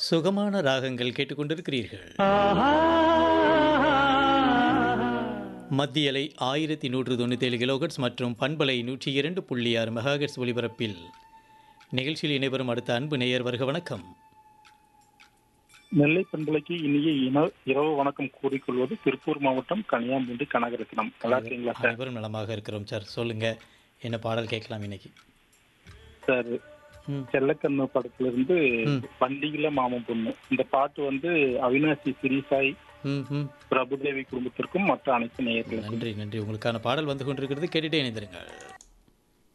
சுகமான ராகங்கள் கேட்டுக்கொண்டிருக்கிறீர்கள் மத்தியலை ஆயிரத்தி நூற்று தொண்ணூற்றி ஏழு கிலோகட்ஸ் மற்றும் பண்பலை நூற்றி இரண்டு புள்ளி ஆறு மெகாகட்ஸ் ஒலிபரப்பில் நிகழ்ச்சியில் இணைவரும் அடுத்த அன்பு நேயர் வருக வணக்கம் நெல்லை பண்பலைக்கு இனிய இன- இரவு வணக்கம் கூறிக்கொள்வது திருப்பூர் மாவட்டம் கனியாம்பூண்டி கனகரத்னம் நல்லா இருக்கீங்களா சார் அனைவரும் நலமாக இருக்கிறோம் சார் சொல்லுங்க என்ன பாடல் கேட்கலாம் இன்னைக்கு சார் ம் செல்லக்கண்ணு படத்துல இருந்து ம். வண்டியில மாமன் பொண்ணு இந்த பாட்டு வந்து அவினாசி சிறிசாய் ம் ம் பிரபுதேவி குடும்பத்திற்கும் மற்ற அனைத்து நேயர்களுக்கும் நன்றி நன்றி உங்களுக்கான பாடல் வந்து கொண்டிருக்கிறது கேட்டுட்டே இணைந்திருங்கள்